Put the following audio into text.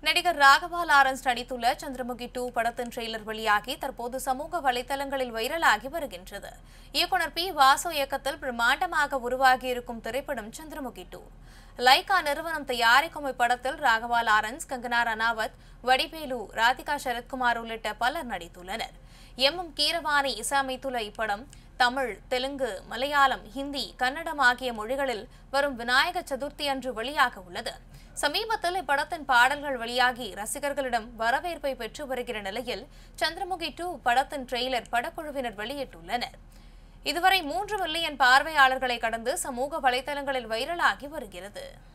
நடிகர் ராகவா லாரன்ஸ் நடித்துள்ள சந்திரமுகி டூ படத்தின் ட்ரெய்லர் வெளியாகி தற்போது சமூக வலைதளங்களில் வைரலாகி வருகின்றது இயக்குனர் பி வாசு இயக்கத்தில் பிரம்மாண்டமாக உருவாகியிருக்கும் திரைப்படம் சந்திரமுகி டூ லைகா நிறுவனம் தயாரிக்கும் இப்படத்தில் ராகவா லாரன்ஸ் கங்கனா ரனாவத் வடிவேலு ராதிகா சரத்குமார் உள்ளிட்ட பலர் நடித்துள்ளனர் எம் எம் கீரவாணி இசையமைத்துள்ள இப்படம் தமிழ் தெலுங்கு மலையாளம் ஹிந்தி கன்னடம் ஆகிய மொழிகளில் வரும் விநாயக சதுர்த்தி அன்று வெளியாக உள்ளது சமீபத்தில் இப்படத்தின் பாடல்கள் வெளியாகி ரசிகர்களிடம் வரவேற்பை பெற்று வருகிற நிலையில் சந்திரமுகி டூ படத்தின் ட்ரெய்லர் படக்குழுவினர் வெளியிட்டுள்ளனர் இதுவரை மூன்று மில்லியன் பார்வையாளர்களை கடந்து சமூக வலைதளங்களில் வைரலாகி வருகிறது